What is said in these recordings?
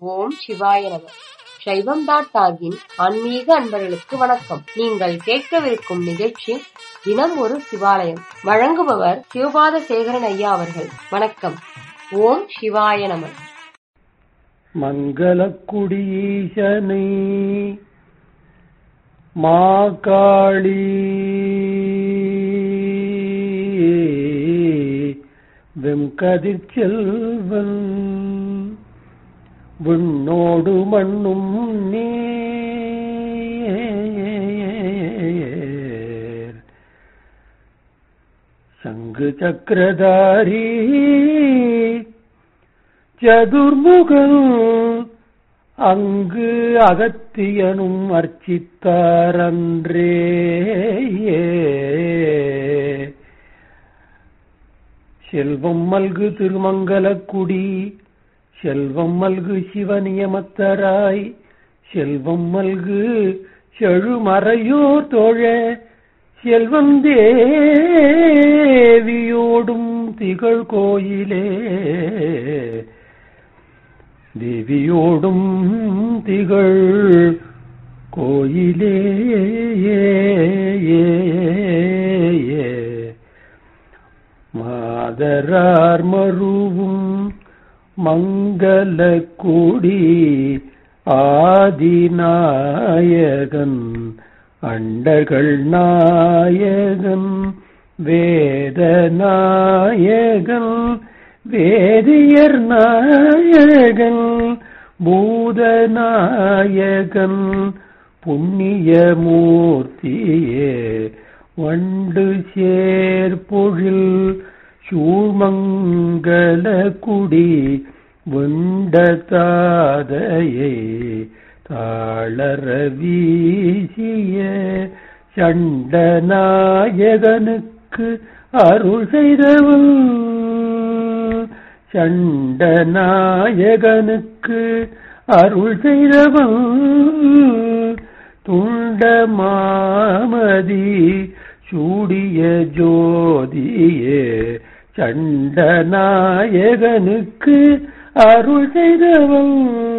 ஓம் சிவாய நம சைவம் டாட் டாகின் ஆன்மீக அன்பர்களுக்கு வணக்கம் நீங்கள் கேட்கவிருக்கும் நிகழ்ச்சி தினம் ஒரு சிவாலயம் வழங்குபவர் சிவபாத சேகரன் ஐயா அவர்கள் வணக்கம் ஓம் சிவாய நம மங்களக்குடியீசனை மாகாளி வெம்கதிர் செல்வன் விண்ணோடு மண்ணும் நீர் சங்கு சக்கரதாரி சதுர்முகன் அங்கு அகத்தியனும் அர்ச்சித்தாரன்றே செல்வம் மல்கு திருமங்கலக்குடி செல்வம் மல்கு சிவநியமத்தராய் செல்வம் மல்கு செழுமறையோர் தோழ செல்வம் தேவியோடும் திகழ் கோயிலே தேவியோடும் திகழ் கோயிலே மாதரார் மருவும் மங்கள கூடி ஆதிநாயகன் அண்டர்கள் நாயகன் வேத நாயகன் வேதியர் நாயகன் பூதநாயகன் புண்ணியமூர்த்தியே வண்டு சேர்பொழில் சூழ்மங்கள குடி வெண்ட தாதையை தாளர வீசிய சண்டநாயகனுக்கு அருள் செய்தவன் சண்டநாயகனுக்கு அருள் செய்தவன் துண்ட மாமதி சூடிய ஜோதியே சண்டநாயகனுக்கு அருள் செய்தவன்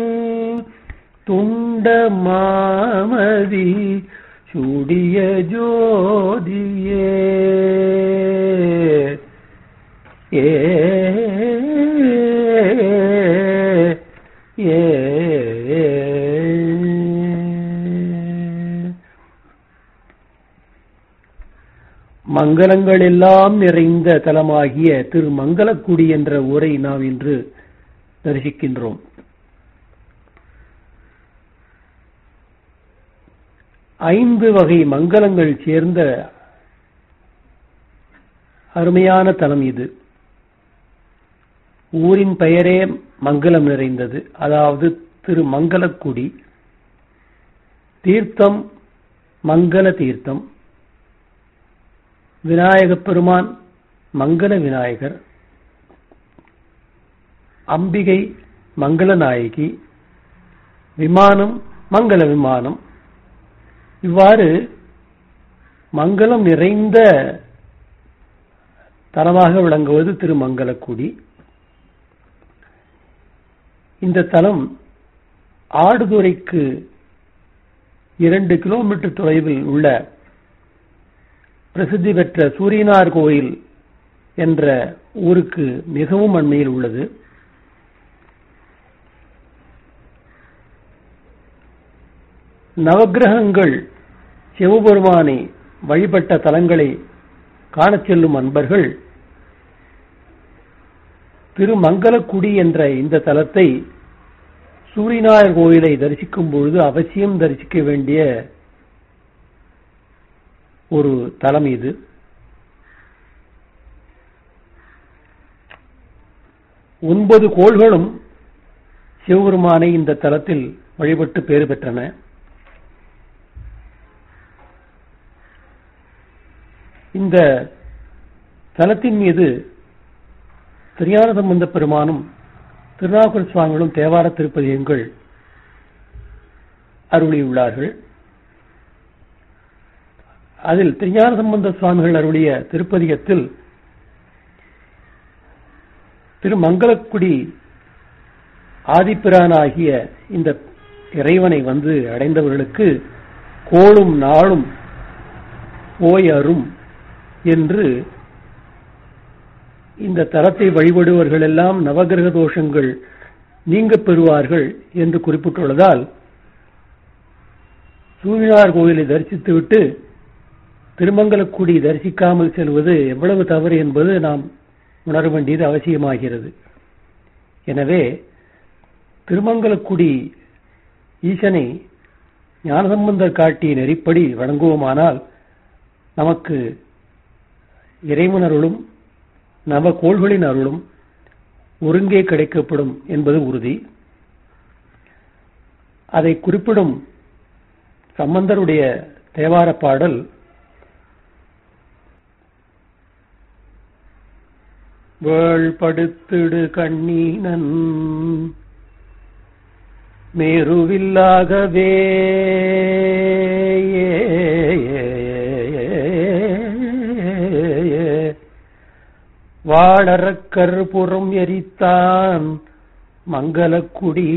துண்ட மாமதி சூடிய ஜோதியே ஏ ஏ மங்களங்கள் எல்லாம் நிறைந்த தலமாகிய திரு மங்களக்குடி என்ற ஊரை நாம் இன்று தரிசிக்கின்றோம் ஐந்து வகை மங்களங்கள் சேர்ந்த அருமையான தலம் இது ஊரின் பெயரே மங்களம் நிறைந்தது அதாவது திரு மங்களக்குடி தீர்த்தம் மங்கள தீர்த்தம் விநாயகப் பெருமான் மங்கள விநாயகர் அம்பிகை மங்கள நாயகி விமானம் மங்கள விமானம் இவ்வாறு மங்களம் நிறைந்த தலமாக விளங்குவது திருமங்கலக்குடி இந்த தலம் ஆடுதுறைக்கு இரண்டு கிலோமீட்டர் தொலைவில் உள்ள பிரசித்தி பெற்ற சூரியனார் கோயில் என்ற ஊருக்கு மிகவும் அண்மையில் உள்ளது நவகிரகங்கள் சிவபெருமானை வழிபட்ட தலங்களை காணச் செல்லும் அன்பர்கள் திருமங்கலக்குடி என்ற இந்த தலத்தை சூரியநாயர் கோயிலை தரிசிக்கும் பொழுது அவசியம் தரிசிக்க வேண்டிய ஒரு தலம் இது ஒன்பது கோள்களும் சிவபெருமானை இந்த தலத்தில் வழிபட்டு பேறு பெற்றன இந்த தலத்தின் மீது திருஞான சம்பந்த பெருமானும் திருநாகூர் சுவாமிகளும் தேவார திருப்பதியங்கள் அருளியுள்ளார்கள் அதில் திருஞான சம்பந்த சுவாமிகள் அருளிய திருப்பதிகத்தில் திரு மங்களக்குடி ஆதிப்பிரானாகிய இந்த இறைவனை வந்து அடைந்தவர்களுக்கு கோளும் நாளும் போய் அரும் என்று இந்த தலத்தை வழிபடுவர்கள் எல்லாம் நவகிரக தோஷங்கள் நீங்க பெறுவார்கள் என்று குறிப்பிட்டுள்ளதால் சூழ்நார் கோயிலை தரிசித்துவிட்டு திருமங்கலக்குடி தரிசிக்காமல் செல்வது எவ்வளவு தவறு என்பது நாம் உணர வேண்டியது அவசியமாகிறது எனவே திருமங்கலக்குடி ஈசனை ஞானசம்பந்தர் காட்டிய நெறிப்படி வழங்குவோமானால் நமக்கு இறைவன் அருளும் நவ கோள்களின் அருளும் ஒருங்கே கிடைக்கப்படும் என்பது உறுதி அதை குறிப்பிடும் சம்பந்தருடைய தேவார பாடல் வேள்படுத்திடு கண்ணீனன் மேருவில்லாகவே வாழறக்கர் புறம் எரித்தான் மங்களக்குடி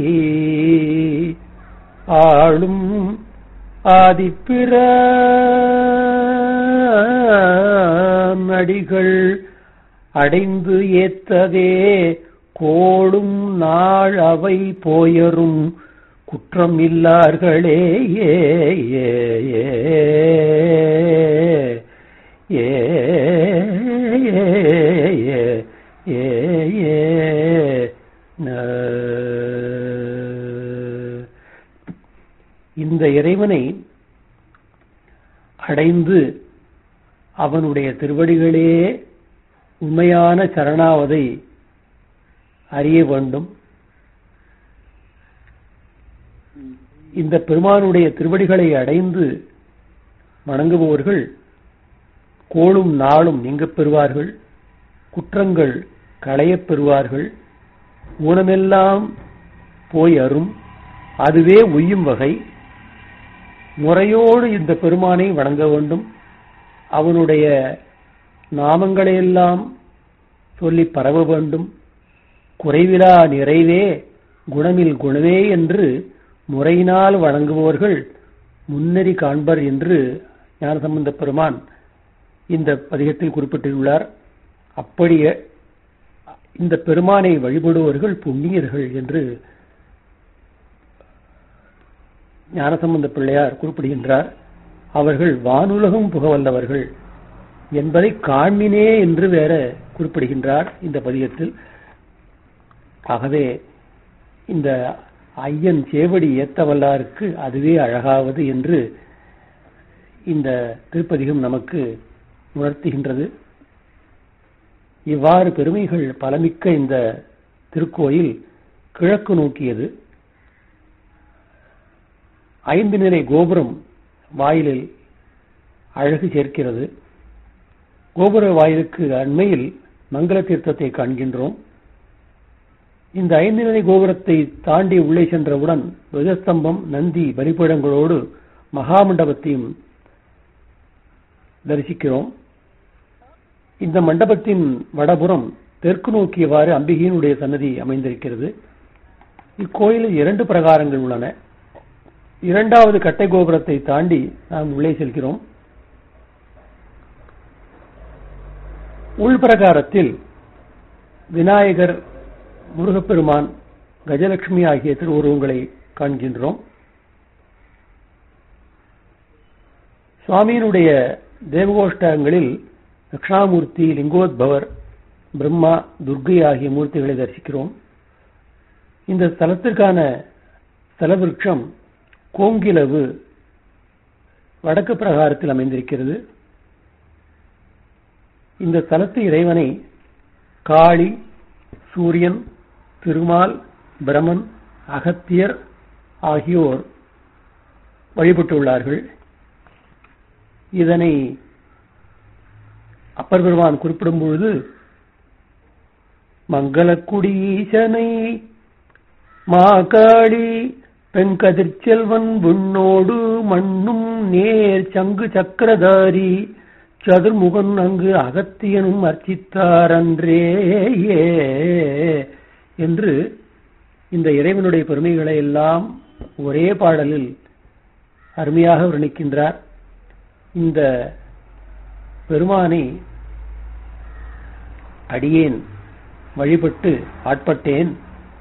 ஆளும் ஆதிப்பிற நடிகள் அடைந்து ஏத்ததே கோடும் நாள் அவை போயரும் குற்றம் இல்லார்களே ஏ ஏ ஏ ஏ ஏ ஏ இந்த இறைவனை அடைந்து அவனுடைய திருவடிகளே உண்மையான சரணாவதை அறிய வேண்டும் இந்த பெருமானுடைய திருவடிகளை அடைந்து வணங்குபவர்கள் கோளும் நாளும் நீங்கப் பெறுவார்கள் குற்றங்கள் களையப் பெறுவார்கள் ஊனமெல்லாம் போய் அரும் அதுவே உய்யும் வகை முறையோடு இந்த பெருமானை வணங்க வேண்டும் அவனுடைய நாமங்களையெல்லாம் சொல்லி பரவ வேண்டும் குறைவிலா நிறைவே குணமில் குணமே என்று முறையினால் வணங்குபவர்கள் முன்னறி காண்பர் என்று ஞானசம்பந்த பெருமான் இந்த பதிகத்தில் குறிப்பிட்டுள்ளார் அப்படி இந்த பெருமானை வழிபடுவர்கள் புண்ணியர்கள் என்று ஞானசம்பந்த பிள்ளையார் குறிப்பிடுகின்றார் அவர்கள் வானுலகம் புகவல்லவர்கள் என்பதை காண்மினே என்று வேற குறிப்பிடுகின்றார் இந்த பதிகத்தில் ஆகவே இந்த ஐயன் சேவடி ஏத்தவல்லாருக்கு அதுவே அழகாவது என்று இந்த திருப்பதிகம் நமக்கு உணர்த்துகின்றது இவ்வாறு பெருமைகள் பலமிக்க இந்த திருக்கோயில் கிழக்கு நோக்கியது ஐந்து நிலை கோபுரம் வாயிலில் அழகு சேர்க்கிறது கோபுர வாயிலுக்கு அண்மையில் மங்கள தீர்த்தத்தை காண்கின்றோம் இந்த ஐந்து நிலை கோபுரத்தை தாண்டி உள்ளே சென்றவுடன் துவஜஸ்தம்பம் நந்தி பலிபீடங்களோடு மகாமண்டபத்தையும் தரிசிக்கிறோம் இந்த மண்டபத்தின் வடபுறம் தெற்கு நோக்கியவாறு அம்பிகையினுடைய சன்னதி அமைந்திருக்கிறது இக்கோயிலில் இரண்டு பிரகாரங்கள் உள்ளன இரண்டாவது கட்டை கோபுரத்தை தாண்டி நாம் உள்ளே செல்கிறோம் உள்பிரகாரத்தில் விநாயகர் முருகப்பெருமான் கஜலட்சுமி ஆகிய திருவுருவங்களை காண்கின்றோம் சுவாமியினுடைய தேவகோஷ்டங்களில் தட்சிணாமூர்த்தி லிங்கோத்பவர் பிரம்மா துர்கை ஆகிய மூர்த்திகளை தரிசிக்கிறோம் இந்த ஸ்தலத்திற்கான ஸ்தலவிருட்சம் கோங்கிலவு வடக்கு பிரகாரத்தில் அமைந்திருக்கிறது இந்த ஸ்தலத்து இறைவனை காளி சூரியன் திருமால் பிரமன் அகத்தியர் ஆகியோர் வழிபட்டுள்ளார்கள் இதனை அப்பர் பெருமான் குறிப்பிடும் பொழுது மங்களக்குடி ஈசனை மாகாளி பெண்கதிர்ச்செல்வன் விண்ணோடு மண்ணும் நேர் சங்கு சக்கரதாரி சதுர்முகன் அங்கு அகத்தியனும் அர்ச்சித்தார் அன்றே என்று இந்த இறைவனுடைய பெருமைகளை எல்லாம் ஒரே பாடலில் அருமையாக வர்ணிக்கின்றார் இந்த பெருமானை அடியேன் வழிபட்டு ஆட்பட்டேன்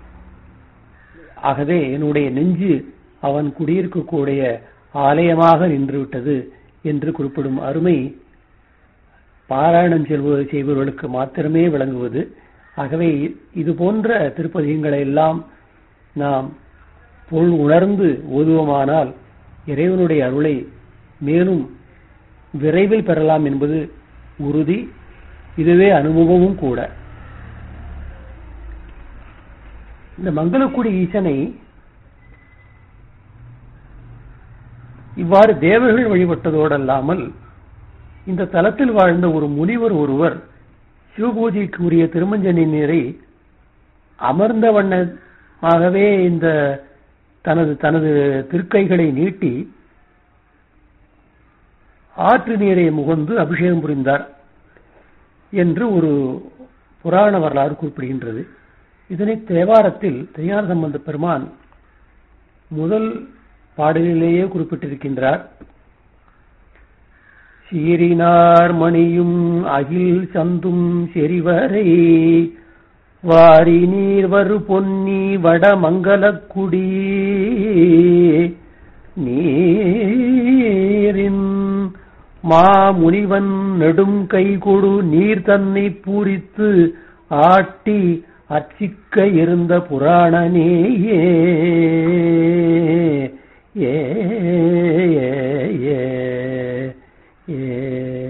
ஆகவே என்னுடைய நெஞ்சு அவன் குடியிருக்கக்கூடிய ஆலயமாக நின்றுவிட்டது என்று குறிப்பிடும் அருமை பாராயணம் செல்வது செய்பவர்களுக்கு மாத்திரமே விளங்குவது ஆகவே இது போன்ற திருப்பதிகங்களை எல்லாம் நாம் பொருள் உணர்ந்து ஓதுவோமானால் இறைவனுடைய அருளை மேலும் விரைவில் பெறலாம் என்பது உறுதி இதுவே அனுபவமும் கூட இந்த மங்களக்குடி ஈசனை இவ்வாறு தேவர்கள் வழிபட்டதோடல்லாமல் இந்த தலத்தில் வாழ்ந்த ஒரு முனிவர் ஒருவர் சிவபூஜைக்கு உரிய திருமஞ்சனி நீரை அமர்ந்த வண்ணமாகவே இந்த தனது தனது திருக்கைகளை நீட்டி ஆற்று நீரை முகந்து அபிஷேகம் புரிந்தார் என்று ஒரு புராண வரலாறு குறிப்பிடுகின்றது இதனை தேவாரத்தில் திருஞான சம்பந்த பெருமான் முதல் பாடலிலேயே குறிப்பிட்டிருக்கின்றார் சீரினார் மணியும் அகில் சந்தும் செறிவரை வாரி நீர் வரு பொன்னி வடமங்கலக்குடி நீரின் மாமுனிவன் நெடும் கைகொடு நீர் தன்னை பூரித்து ஆட்டி அர்ச்சிக்க இருந்த புராணனேயே ஏ ஏ ஏ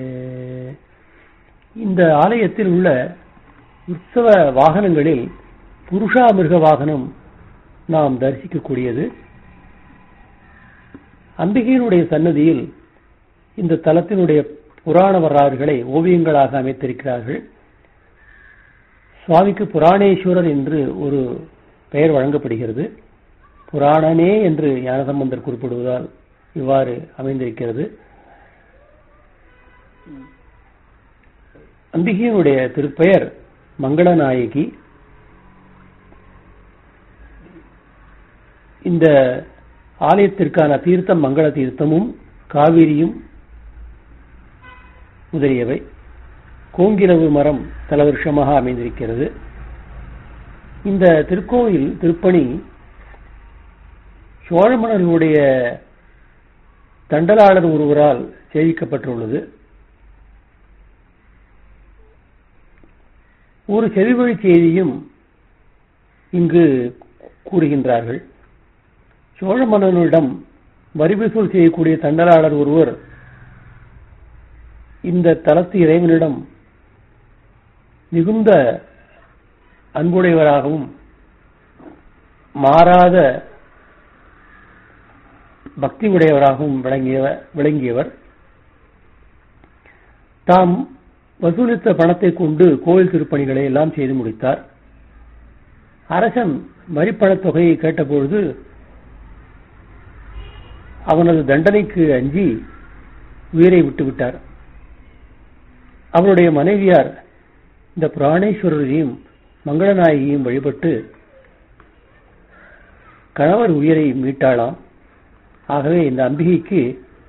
இந்த ஆலயத்தில் உள்ள உற்சவ வாகனங்களில் புருஷாமிருக வாகனம் நாம் தரிசிக்கக்கூடியது அம்பிகையினுடைய சன்னதியில் இந்த தலத்தினுடைய புராண வரலாறுகளை ஓவியங்களாக அமைத்திருக்கிறார்கள் சுவாமிக்கு புராணேஸ்வரர் என்று ஒரு பெயர் வழங்கப்படுகிறது புராணனே என்று ஞானசம்பந்தர் குறிப்பிடுவதால் இவ்வாறு அமைந்திருக்கிறது அம்பிகையினுடைய திருப்பெயர் மங்களநாயகி இந்த ஆலயத்திற்கான தீர்த்தம் மங்கள தீர்த்தமும் காவிரியும் முதலியவை கோங்கிரவு மரம் தலவருஷமாக அமைந்திருக்கிறது இந்த திருக்கோயில் திருப்பணி சோழ மன்னர்களுடைய தண்டலாளர் ஒருவரால் செய்விக்கப்பட்டுள்ளது ஒரு செவிவழி செய்தியும் இங்கு கூறுகின்றார்கள் சோழ மன்னனிடம் வரி வசூல் செய்யக்கூடிய தண்டலாளர் ஒருவர் இந்த தலத்து இறைவனிடம் மிகுந்த அன்புடையவராகவும் மாறாத பக்தி உடையவராகவும் விளங்கியவர் விளங்கியவர் தாம் வசூலித்த பணத்தை கொண்டு கோவில் திருப்பணிகளை எல்லாம் செய்து முடித்தார் அரசன் வரிப்பணத் தொகையை கேட்டபொழுது அவனது தண்டனைக்கு அஞ்சி உயிரை விட்டுவிட்டார் அவருடைய மனைவியார் இந்த பிராணேஸ்வரரையும் மங்களநாயகியும் வழிபட்டு கணவர் உயிரை மீட்டாளாம் ஆகவே இந்த அம்பிகைக்கு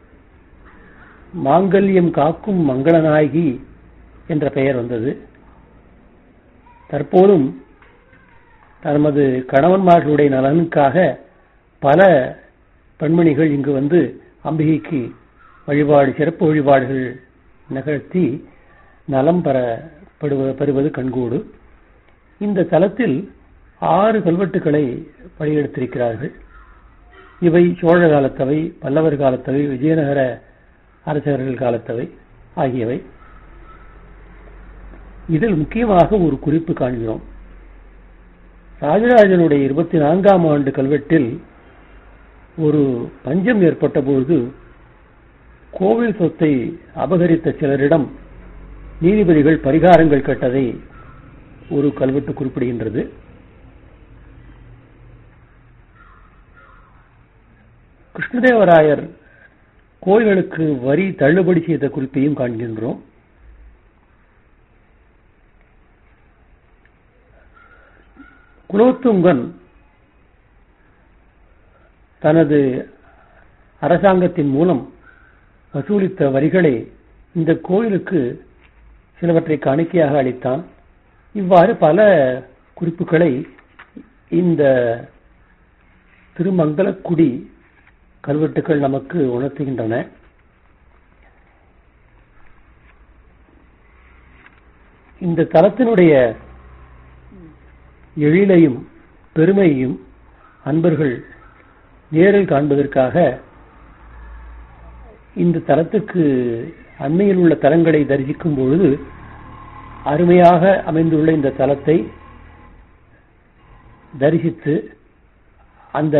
மாங்கல்யம் காக்கும் மங்களநாயகி என்ற பெயர் வந்தது தற்போதும் தமது கணவன்மார்களுடைய நலனுக்காக பல பெண்மணிகள் இங்கு வந்து அம்பிகைக்கு வழிபாடு சிறப்பு வழிபாடுகள் நிகழ்த்தி நலம் பெறப்படுவ பெறுவது கண்கூடு இந்த தலத்தில் ஆறு கல்வெட்டுக்களை படியெடுத்திருக்கிறார்கள் இவை சோழ காலத்தவை பல்லவர் காலத்தவை விஜயநகர அரசர்கள் காலத்தவை ஆகியவை இதில் முக்கியமாக ஒரு குறிப்பு காண்கிறோம் ராஜராஜனுடைய இருபத்தி நான்காம் ஆண்டு கல்வெட்டில் ஒரு பஞ்சம் ஏற்பட்ட பொழுது கோவில் சொத்தை அபகரித்த சிலரிடம் நீதிபதிகள் பரிகாரங்கள் கேட்டதை ஒரு கல்வெட்டு குறிப்பிடுகின்றது கிருஷ்ணதேவராயர் கோயில்களுக்கு வரி தள்ளுபடி செய்த குறிப்பையும் காண்கின்றோம் குலோத்துங்கன் தனது அரசாங்கத்தின் மூலம் வசூலித்த வரிகளை இந்த கோயிலுக்கு சிலவற்றை காணிக்கையாக அளித்தான் இவ்வாறு பல குறிப்புகளை இந்த திருமங்கலக்குடி கல்வெட்டுகள் நமக்கு உணர்த்துகின்றன இந்த தலத்தினுடைய எழிலையும் பெருமையையும் அன்பர்கள் நேரில் காண்பதற்காக இந்த தலத்துக்கு அண்மையில் உள்ள தலங்களை தரிசிக்கும் பொழுது அருமையாக அமைந்துள்ள இந்த தலத்தை தரிசித்து அந்த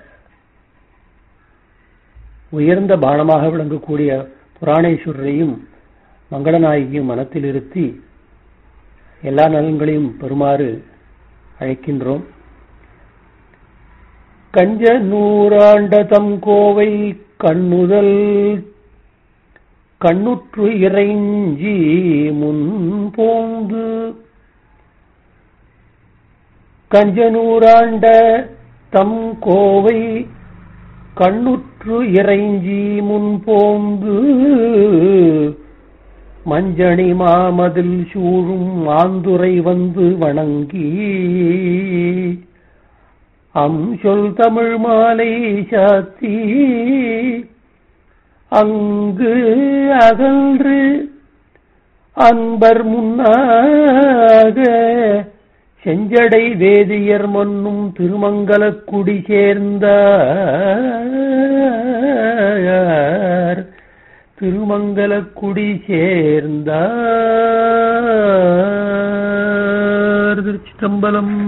உயர்ந்த பானமாக விளங்கக்கூடிய புராணேஸ்வரரையும் மங்களநாயகியும் மனத்தில் இருத்தி எல்லா நலன்களையும் பெறுமாறு அழைக்கின்றோம் கஞ்ச நூறாண்ட தம் கோவை கண்ணுதல் கண்ணுற்று இறைஞ்சி முன் போந்து கஞ்சனூராண்ட தம் கோவை கண்ணுற்று இறைஞ்சி முன் போந்து மஞ்சணி மாமதில் சூழும் ஆந்துரை வந்து வணங்கி அம் சொல் தமிழ் மாலை சாத்தி அங்கு அகன்று அன்பர் முன்னாக செஞ்சடை வேதியர் மன்னும் திருமங்கலக்குடி சேர்ந்தார் திருமங்கலக்குடி சேர்ந்தார் திருச்சிதம்பலம்